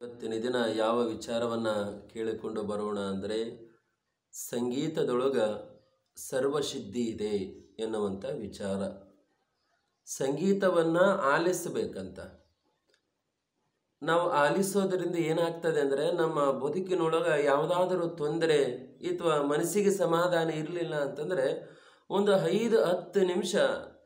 ಇವತ್ತಿನ ದಿನ ಯಾವ ವಿಚಾರವನ್ನು ಕೇಳಿಕೊಂಡು ಬರೋಣ ಅಂದರೆ ಸಂಗೀತದೊಳಗ ಸರ್ವಸಿದ್ಧಿ ಇದೆ ಎನ್ನುವಂಥ ವಿಚಾರ ಸಂಗೀತವನ್ನು ಆಲಿಸಬೇಕಂತ ನಾವು ಆಲಿಸೋದ್ರಿಂದ ಏನಾಗ್ತದೆ ಅಂದರೆ ನಮ್ಮ ಬದುಕಿನೊಳಗೆ ಯಾವುದಾದರೂ ತೊಂದರೆ ಅಥವಾ ಮನಸ್ಸಿಗೆ ಸಮಾಧಾನ ಇರಲಿಲ್ಲ ಅಂತಂದರೆ ಒಂದು ಐದು ಹತ್ತು ನಿಮಿಷ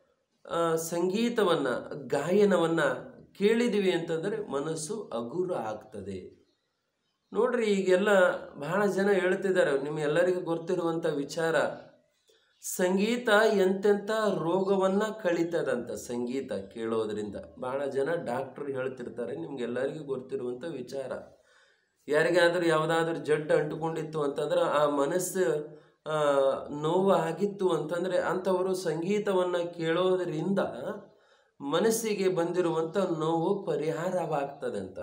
ಸಂಗೀತವನ್ನು ಗಾಯನವನ್ನು ಕೇಳಿದ್ವಿ ಅಂತಂದರೆ ಮನಸ್ಸು ಹಗುರ ಆಗ್ತದೆ ನೋಡ್ರಿ ಈಗೆಲ್ಲ ಬಹಳ ಜನ ಹೇಳ್ತಿದ್ದಾರೆ ನಿಮ್ಗೆಲ್ಲರಿಗೂ ಗೊತ್ತಿರುವಂಥ ವಿಚಾರ ಸಂಗೀತ ಎಂತೆಂಥ ರೋಗವನ್ನು ಕಳೀತದಂತ ಸಂಗೀತ ಕೇಳೋದ್ರಿಂದ ಬಹಳ ಜನ ಡಾಕ್ಟ್ರು ಹೇಳ್ತಿರ್ತಾರೆ ನಿಮ್ಗೆಲ್ಲರಿಗೂ ಗೊತ್ತಿರುವಂಥ ವಿಚಾರ ಯಾರಿಗಾದರೂ ಯಾವುದಾದ್ರೂ ಜಡ್ಡು ಅಂಟುಕೊಂಡಿತ್ತು ಅಂತಂದ್ರೆ ಆ ಮನಸ್ಸು ಆ, ನೋವು ಆಗಿತ್ತು ಅಂತಂದರೆ ಅಂಥವರು ಸಂಗೀತವನ್ನು ಕೇಳೋದ್ರಿಂದ ಮನಸ್ಸಿಗೆ ಬಂದಿರುವಂಥ ನೋವು ಪರಿಹಾರವಾಗ್ತದಂತ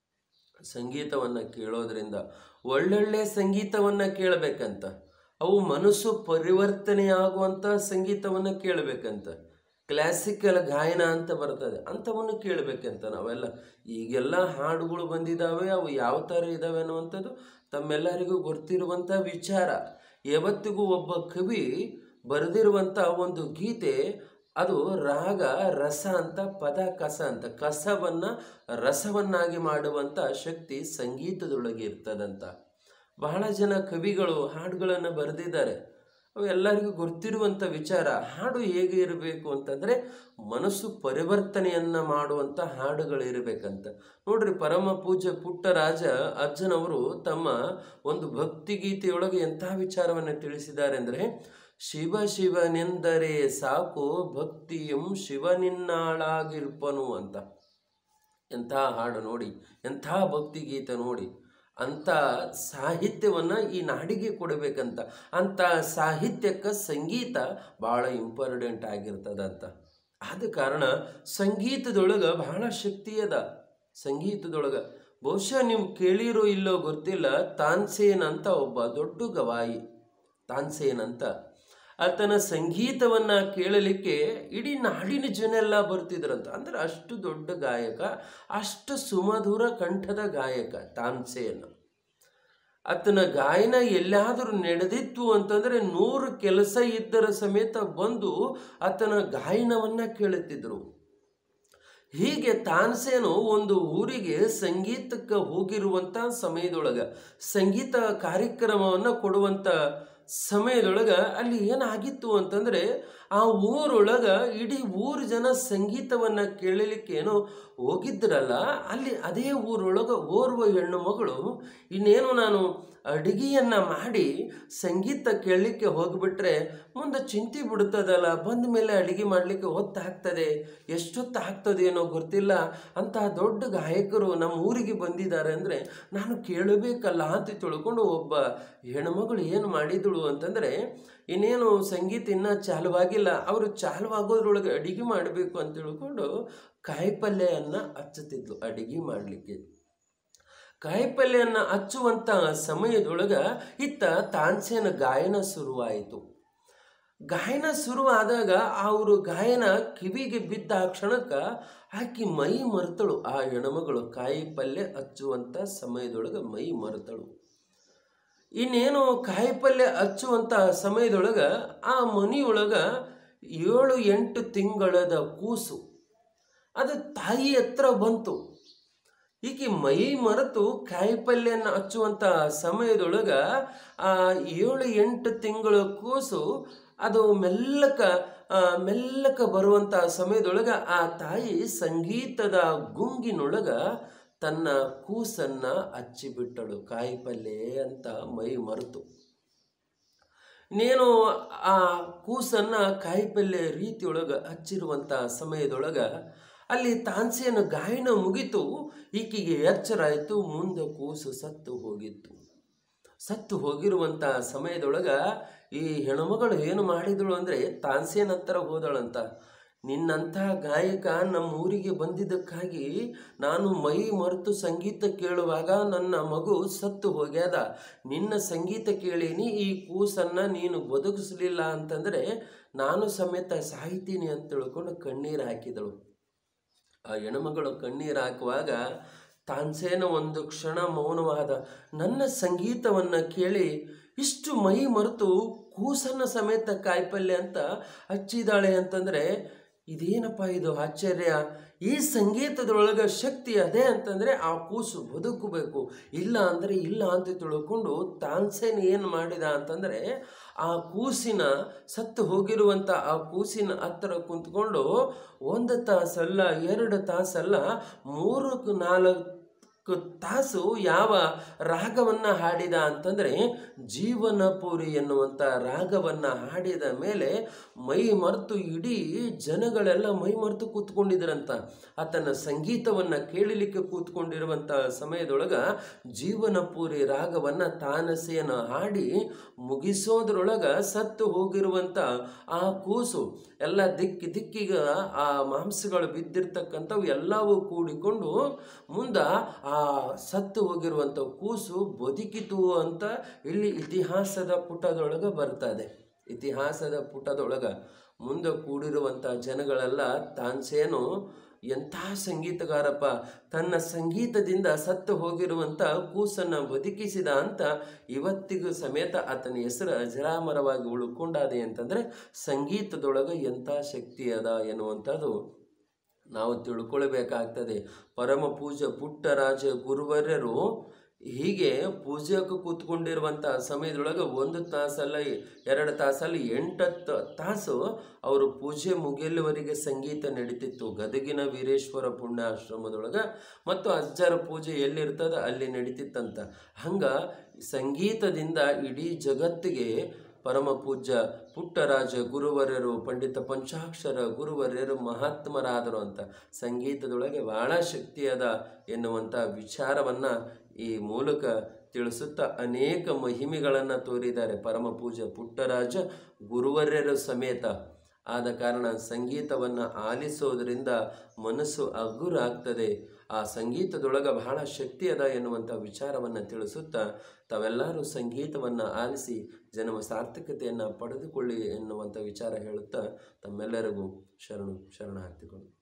ಸಂಗೀತವನ್ನು ಕೇಳೋದ್ರಿಂದ ಒಳ್ಳೊಳ್ಳೆ ಸಂಗೀತವನ್ನು ಕೇಳಬೇಕಂತ ಅವು ಮನಸ್ಸು ಪರಿವರ್ತನೆಯಾಗುವಂಥ ಸಂಗೀತವನ್ನು ಕೇಳಬೇಕಂತ ಕ್ಲಾಸಿಕಲ್ ಗಾಯನ ಅಂತ ಬರ್ತದೆ ಅಂಥವನ್ನು ಕೇಳಬೇಕಂತ ನಾವೆಲ್ಲ ಈಗೆಲ್ಲ ಹಾಡುಗಳು ಬಂದಿದ್ದಾವೆ ಅವು ಯಾವ ಥರ ಇದ್ದಾವೆ ಅನ್ನುವಂಥದ್ದು ತಮ್ಮೆಲ್ಲರಿಗೂ ಗೊತ್ತಿರುವಂಥ ವಿಚಾರ ಯಾವತ್ತಿಗೂ ಒಬ್ಬ ಕವಿ ಬರೆದಿರುವಂಥ ಒಂದು ಗೀತೆ ಅದು ರಾಗ ರಸ ಅಂತ ಪದ ಕಸ ಅಂತ ಕಸವನ್ನು ರಸವನ್ನಾಗಿ ಮಾಡುವಂಥ ಶಕ್ತಿ ಸಂಗೀತದೊಳಗೆ ಇರ್ತದಂತ ಬಹಳ ಜನ ಕವಿಗಳು ಹಾಡುಗಳನ್ನು ಬರೆದಿದ್ದಾರೆ ಅವು ಎಲ್ಲರಿಗೂ ಗೊತ್ತಿರುವಂಥ ವಿಚಾರ ಹಾಡು ಹೇಗೆ ಇರಬೇಕು ಅಂತಂದರೆ ಮನಸ್ಸು ಪರಿವರ್ತನೆಯನ್ನು ಮಾಡುವಂಥ ಹಾಡುಗಳು ಇರಬೇಕಂತ ನೋಡ್ರಿ ಪರಮ ಪೂಜ್ಯ ಪುಟ್ಟರಾಜ ಅಜ್ಜನವರು ತಮ್ಮ ಒಂದು ಭಕ್ತಿಗೀತೆಯೊಳಗೆ ಎಂಥ ವಿಚಾರವನ್ನು ತಿಳಿಸಿದ್ದಾರೆ ಅಂದರೆ ಶಿವ ಶಿವನೆಂದರೆ ಸಾಕು ಭಕ್ತಿಯಂ ಶಿವನಿನ್ನಾಳಾಗಿರ್ಪನು ಅಂತ ಎಂಥ ಹಾಡು ನೋಡಿ ಎಂಥ ಭಕ್ತಿಗೀತೆ ನೋಡಿ ಅಂಥ ಸಾಹಿತ್ಯವನ್ನು ಈ ನಾಡಿಗೆ ಕೊಡಬೇಕಂತ ಅಂಥ ಸಾಹಿತ್ಯಕ್ಕೆ ಸಂಗೀತ ಭಾಳ ಇಂಪಾರ್ಟೆಂಟ್ ಆಗಿರ್ತದಂತ ಆದ ಕಾರಣ ಸಂಗೀತದೊಳಗೆ ಬಹಳ ಶಕ್ತಿ ಅದ ಸಂಗೀತದೊಳಗೆ ಬಹುಶಃ ನೀವು ಕೇಳಿರೋ ಇಲ್ಲೋ ಗೊತ್ತಿಲ್ಲ ತಾನ್ಸೇನ್ ಅಂತ ಒಬ್ಬ ದೊಡ್ಡ ಗವಾಯಿ ತಾನ್ಸೇನ್ ಅಂತ ಆತನ ಸಂಗೀತವನ್ನು ಕೇಳಲಿಕ್ಕೆ ಇಡೀ ನಾಡಿನ ಜನ ಎಲ್ಲ ಬರ್ತಿದ್ರಂತ ಅಂದ್ರೆ ಅಷ್ಟು ದೊಡ್ಡ ಗಾಯಕ ಅಷ್ಟು ಸುಮಧುರ ಕಂಠದ ಗಾಯಕ ತಾನ್ಸೇನ್ ಆತನ ಗಾಯನ ಎಲ್ಲಾದರೂ ನಡೆದಿತ್ತು ಅಂತಂದರೆ ನೂರು ಕೆಲಸ ಇದ್ದರ ಸಮೇತ ಬಂದು ಆತನ ಗಾಯನವನ್ನು ಕೇಳುತ್ತಿದ್ದರು ಹೀಗೆ ತಾನ್ಸೇನು ಒಂದು ಊರಿಗೆ ಸಂಗೀತಕ್ಕೆ ಹೋಗಿರುವಂಥ ಸಮಯದೊಳಗೆ ಸಂಗೀತ ಕಾರ್ಯಕ್ರಮವನ್ನು ಕೊಡುವಂಥ ಸಮಯದೊಳಗೆ ಅಲ್ಲಿ ಏನಾಗಿತ್ತು ಅಂತಂದರೆ ಆ ಊರೊಳಗೆ ಇಡೀ ಊರು ಜನ ಸಂಗೀತವನ್ನು ಕೇಳಲಿಕ್ಕೆ ಏನೋ ಹೋಗಿದ್ರಲ್ಲ ಅಲ್ಲಿ ಅದೇ ಊರೊಳಗೆ ಓರ್ವ ಹೆಣ್ಣು ಮಗಳು ಇನ್ನೇನು ನಾನು ಅಡುಗೆಯನ್ನು ಮಾಡಿ ಸಂಗೀತ ಕೇಳಲಿಕ್ಕೆ ಹೋಗಿಬಿಟ್ರೆ ಮುಂದೆ ಚಿಂತೆ ಬಿಡ್ತದಲ್ಲ ಬಂದ ಮೇಲೆ ಅಡುಗೆ ಮಾಡಲಿಕ್ಕೆ ಹೊತ್ತಾಗ್ತದೆ ಎಷ್ಟೊತ್ತು ಆಗ್ತದೆ ಏನೋ ಗೊತ್ತಿಲ್ಲ ಅಂತಹ ದೊಡ್ಡ ಗಾಯಕರು ನಮ್ಮ ಊರಿಗೆ ಬಂದಿದ್ದಾರೆ ಅಂದರೆ ನಾನು ಕೇಳಬೇಕಲ್ಲ ಅಂತ ತಿಳ್ಕೊಂಡು ಒಬ್ಬ ಹೆಣ್ಮಗಳು ಏನು ಮಾಡಿದಳು ಅಂತಂದರೆ ಇನ್ನೇನು ಸಂಗೀತ ಇನ್ನೂ ಚಾಲುವಾಗಿಲ್ಲ ಅವರು ಚಾಲುವಾಗೋದ್ರೊಳಗೆ ಅಡುಗೆ ಮಾಡಬೇಕು ಅಂತ ತಿಳ್ಕೊಂಡು ಕಾಯಿಪಲ್ಯವನ್ನು ಹಚ್ಚುತ್ತಿದ್ಲು ಅಡುಗೆ ಮಾಡಲಿಕ್ಕೆ ಕಾಯಿಪಲ್ಯವನ್ನು ಹಚ್ಚುವಂಥ ಸಮಯದೊಳಗೆ ಇತ್ತ ತಾನ್ಸೇನ ಗಾಯನ ಶುರುವಾಯಿತು ಗಾಯನ ಶುರುವಾದಾಗ ಅವರು ಗಾಯನ ಕಿವಿಗೆ ಬಿದ್ದ ಆ ಕ್ಷಣಕ್ಕೆ ಆಕಿ ಮೈ ಮರೆತಳು ಆ ಹೆಣ್ಮಗಳು ಕಾಯಿ ಪಲ್ಯ ಹಚ್ಚುವಂಥ ಸಮಯದೊಳಗೆ ಮೈ ಮರೆತಳು ಇನ್ನೇನು ಕಾಯಿ ಪಲ್ಯ ಹಚ್ಚುವಂಥ ಸಮಯದೊಳಗೆ ಆ ಮನೆಯೊಳಗೆ ಏಳು ಎಂಟು ತಿಂಗಳದ ಕೂಸು ಅದು ತಾಯಿ ಹತ್ರ ಬಂತು ಈಕೆ ಮೈ ಮರೆತು ಕಾಯಿಪಲ್ಯನ ಹಚ್ಚುವಂಥ ಸಮಯದೊಳಗೆ ಆ ಏಳು ಎಂಟು ತಿಂಗಳ ಕೂಸು ಅದು ಮೆಲ್ಲಕ ಆ, ಮೆಲ್ಲಕ ಬರುವಂಥ ಸಮಯದೊಳಗೆ ಆ ತಾಯಿ ಸಂಗೀತದ ಗುಂಗಿನೊಳಗೆ ತನ್ನ ಕೂಸನ್ನು ಹಚ್ಚಿಬಿಟ್ಟಳು ಕಾಯಿಪಲ್ಯ ಅಂತ ಮೈ ಮರೆತು ನೀನು ಆ ಕೂಸನ್ನು ಕಾಯಿಪಲ್ಯ ರೀತಿಯೊಳಗೆ ಹಚ್ಚಿರುವಂಥ ಸಮಯದೊಳಗೆ ಅಲ್ಲಿ ತಾನ್ಸೇನ ಗಾಯನ ಮುಗಿತು ಈಕೆಗೆ ಎಚ್ಚರ ಆಯಿತು ಮುಂದೆ ಕೂಸು ಸತ್ತು ಹೋಗಿತ್ತು ಸತ್ತು ಹೋಗಿರುವಂಥ ಸಮಯದೊಳಗೆ ಈ ಹೆಣ್ಮಗಳು ಏನು ಮಾಡಿದಳು ಅಂದರೆ ತಾನ್ಸೇನ್ ಹತ್ರ ಹೋದಳಂತ ನಿನ್ನಂಥ ಗಾಯಕ ನಮ್ಮ ಊರಿಗೆ ಬಂದಿದ್ದಕ್ಕಾಗಿ ನಾನು ಮೈ ಮರೆತು ಸಂಗೀತ ಕೇಳುವಾಗ ನನ್ನ ಮಗು ಸತ್ತು ಹೋಗ್ಯಾದ ನಿನ್ನ ಸಂಗೀತ ಕೇಳೀನಿ ಈ ಕೂಸನ್ನು ನೀನು ಬದುಕಿಸಲಿಲ್ಲ ಅಂತಂದರೆ ನಾನು ಸಮೇತ ಸಾಯ್ತೀನಿ ಅಂತ ತಿಳ್ಕೊಂಡು ಕಣ್ಣೀರು ಹಾಕಿದಳು ಆ ಹೆಣ್ಮಗಳು ಕಣ್ಣೀರು ಹಾಕುವಾಗ ತಾನ್ಸೇನ ಒಂದು ಕ್ಷಣ ಮೌನವಾದ ನನ್ನ ಸಂಗೀತವನ್ನು ಕೇಳಿ ಇಷ್ಟು ಮೈ ಮರೆತು ಕೂಸನ್ನ ಸಮೇತ ಕಾಯಿಪಲ್ಯ ಅಂತ ಹಚ್ಚಿದಾಳೆ ಅಂತಂದರೆ ಇದೇನಪ್ಪ ಇದು ಆಶ್ಚರ್ಯ ಈ ಸಂಗೀತದೊಳಗೆ ಶಕ್ತಿ ಅದೇ ಅಂತಂದರೆ ಆ ಕೂಸು ಬದುಕಬೇಕು ಇಲ್ಲ ಅಂದರೆ ಇಲ್ಲ ಅಂತ ತಿಳ್ಕೊಂಡು ತಾನ್ಸೇನ್ ಏನು ಮಾಡಿದ ಅಂತಂದರೆ ಆ ಕೂಸಿನ ಸತ್ತು ಹೋಗಿರುವಂಥ ಆ ಕೂಸಿನ ಹತ್ತಿರ ಕುಂತ್ಕೊಂಡು ಒಂದು ತಾಸಲ್ಲ ಎರಡು ತಾಸಲ್ಲ ಮೂರು ನಾಲ್ಕು ತಾಸು ಯಾವ ರಾಗವನ್ನು ಹಾಡಿದ ಅಂತಂದರೆ ಜೀವನಪುರಿ ಎನ್ನುವಂಥ ರಾಗವನ್ನು ಹಾಡಿದ ಮೇಲೆ ಮೈ ಮರೆತು ಇಡೀ ಜನಗಳೆಲ್ಲ ಮೈ ಮರೆತು ಕೂತ್ಕೊಂಡಿದ್ರಂತ ಆತನ ಸಂಗೀತವನ್ನು ಕೇಳಲಿಕ್ಕೆ ಕೂತ್ಕೊಂಡಿರುವಂಥ ಸಮಯದೊಳಗ ಜೀವನಪುರಿ ರಾಗವನ್ನು ತಾನಸೇನ ಹಾಡಿ ಮುಗಿಸೋದ್ರೊಳಗ ಸತ್ತು ಹೋಗಿರುವಂಥ ಆ ಕೂಸು ಎಲ್ಲ ದಿಕ್ಕಿ ದಿಕ್ಕಿಗ ಆ ಮಾಂಸಗಳು ಬಿದ್ದಿರ್ತಕ್ಕಂಥವು ಎಲ್ಲವೂ ಕೂಡಿಕೊಂಡು ಮುಂದೆ ಆ ಸತ್ತು ಹೋಗಿರುವಂಥ ಕೂಸು ಬದುಕಿತು ಅಂತ ಇಲ್ಲಿ ಇತಿಹಾಸದ ಪುಟದೊಳಗೆ ಬರ್ತದೆ ಇತಿಹಾಸದ ಪುಟದೊಳಗೆ ಮುಂದೆ ಕೂಡಿರುವಂಥ ಜನಗಳೆಲ್ಲ ತಾನ್ಸೇನು ಎಂಥ ಸಂಗೀತಗಾರಪ್ಪ ತನ್ನ ಸಂಗೀತದಿಂದ ಸತ್ತು ಹೋಗಿರುವಂಥ ಕೂಸನ್ನು ಬದುಕಿಸಿದ ಅಂತ ಇವತ್ತಿಗೂ ಸಮೇತ ಆತನ ಹೆಸರು ಅಜರಾಮರವಾಗಿ ಉಳ್ಕೊಂಡಾದೆ ಅಂತಂದರೆ ಸಂಗೀತದೊಳಗೆ ಎಂಥ ಶಕ್ತಿ ಅದ ಎನ್ನುವಂಥದ್ದು ನಾವು ತಿಳ್ಕೊಳ್ಬೇಕಾಗ್ತದೆ ಪರಮ ಪೂಜ ಪುಟ್ಟರಾಜ ಗುರುವರ್ಯರು ಹೀಗೆ ಪೂಜೆಗೆ ಕೂತ್ಕೊಂಡಿರುವಂಥ ಸಮಯದೊಳಗೆ ಒಂದು ತಾಸಲ್ಲ ಎರಡು ತಾಸಲ್ಲ ಎಂಟತ್ತು ತಾಸು ಅವರು ಪೂಜೆ ಮುಗಿಯಲಿವರೆಗೆ ಸಂಗೀತ ನಡೀತಿತ್ತು ಗದಗಿನ ವೀರೇಶ್ವರ ಪುಣ್ಯಾಶ್ರಮದೊಳಗೆ ಮತ್ತು ಅಜ್ಜರ ಪೂಜೆ ಎಲ್ಲಿರ್ತದ ಅಲ್ಲಿ ನಡೀತಿತ್ತಂತ ಹಂಗೆ ಸಂಗೀತದಿಂದ ಇಡೀ ಜಗತ್ತಿಗೆ ಪರಮ ಪೂಜ್ಯ ಪುಟ್ಟರಾಜ ಗುರುವರ್ಯರು ಪಂಡಿತ ಪಂಚಾಕ್ಷರ ಗುರುವರ್ಯರು ಮಹಾತ್ಮರಾದರು ಅಂತ ಸಂಗೀತದೊಳಗೆ ಬಹಳ ಶಕ್ತಿ ಅದ ಎನ್ನುವಂಥ ವಿಚಾರವನ್ನು ಈ ಮೂಲಕ ತಿಳಿಸುತ್ತಾ ಅನೇಕ ಮಹಿಮೆಗಳನ್ನು ತೋರಿದ್ದಾರೆ ಪರಮ ಪೂಜ್ಯ ಪುಟ್ಟರಾಜ ಗುರುವರ್ಯರ ಸಮೇತ ಆದ ಕಾರಣ ಸಂಗೀತವನ್ನು ಆಲಿಸೋದರಿಂದ ಮನಸ್ಸು ಹಗುರಾಗ್ತದೆ ಆ ಸಂಗೀತದೊಳಗೆ ಬಹಳ ಶಕ್ತಿ ಅದ ಎನ್ನುವಂಥ ವಿಚಾರವನ್ನು ತಿಳಿಸುತ್ತಾ ತಾವೆಲ್ಲರೂ ಸಂಗೀತವನ್ನು ಆಲಿಸಿ ಜನ್ಮ ಸಾರ್ಥಕತೆಯನ್ನು ಪಡೆದುಕೊಳ್ಳಿ ಎನ್ನುವಂಥ ವಿಚಾರ ಹೇಳುತ್ತಾ ತಮ್ಮೆಲ್ಲರಿಗೂ ಶರಣು ಶರಣಾರ್ಥಿಗಳು